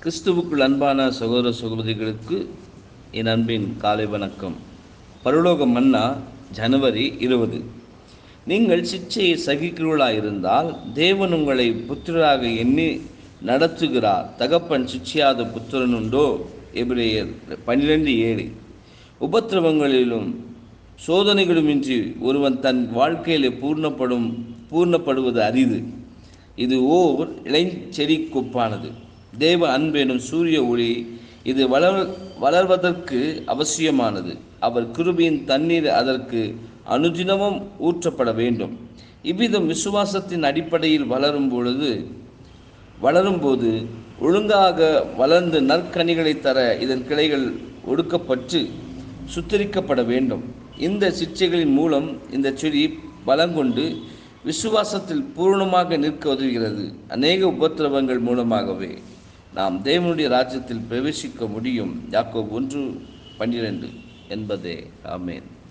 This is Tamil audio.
கிறிஸ்துவுக்குள் அன்பான சகோதர சகோதரிகளுக்கு என் அன்பின் காலை வணக்கம் பரலோக மன்னா ஜனவரி இருபது நீங்கள் சிச்சையை சகிக்கிறவர்களாக இருந்தால் தேவன் உங்களை புத்திரராக எண்ணி நடத்துகிறார் தகப்பன் சிச்சையாத புத்திரன் உண்டோ எபிரேயர் பன்னிரெண்டு ஏழு உபத்திரவங்களிலும் சோதனைகளுமின்றி ஒருவன் தன் வாழ்க்கையிலே பூர்ணப்படும் பூர்ணப்படுவது அரிது இது ஓர் இளைஞ்செடி கொப்பானது தேவ அன்பெனும் சூரிய ஒளி இது வளர் வளர்வதற்கு அவசியமானது அவர் கிருபியின் தண்ணீர் அதற்கு அனுதினமும் ஊற்றப்பட வேண்டும் இவ்விதம் விசுவாசத்தின் அடிப்படையில் வளரும் பொழுது வளரும்போது ஒழுங்காக வளர்ந்து நற்கனிகளை தர இதன் கிளைகள் ஒடுக்கப்பட்டு சுத்தரிக்கப்பட வேண்டும் இந்த சிக்ஷைகளின் மூலம் இந்த செடி பலங்கொண்டு விசுவாசத்தில் பூர்ணமாக நிற்க உதவுகிறது அநேக உபத்திரவங்கள் மூலமாகவே நாம் தேவனுடைய ராஜ்யத்தில் பிரவேசிக்க முடியும் யாக்கோப் ஒன்று பன்னிரண்டு என்பதே ஆமேன்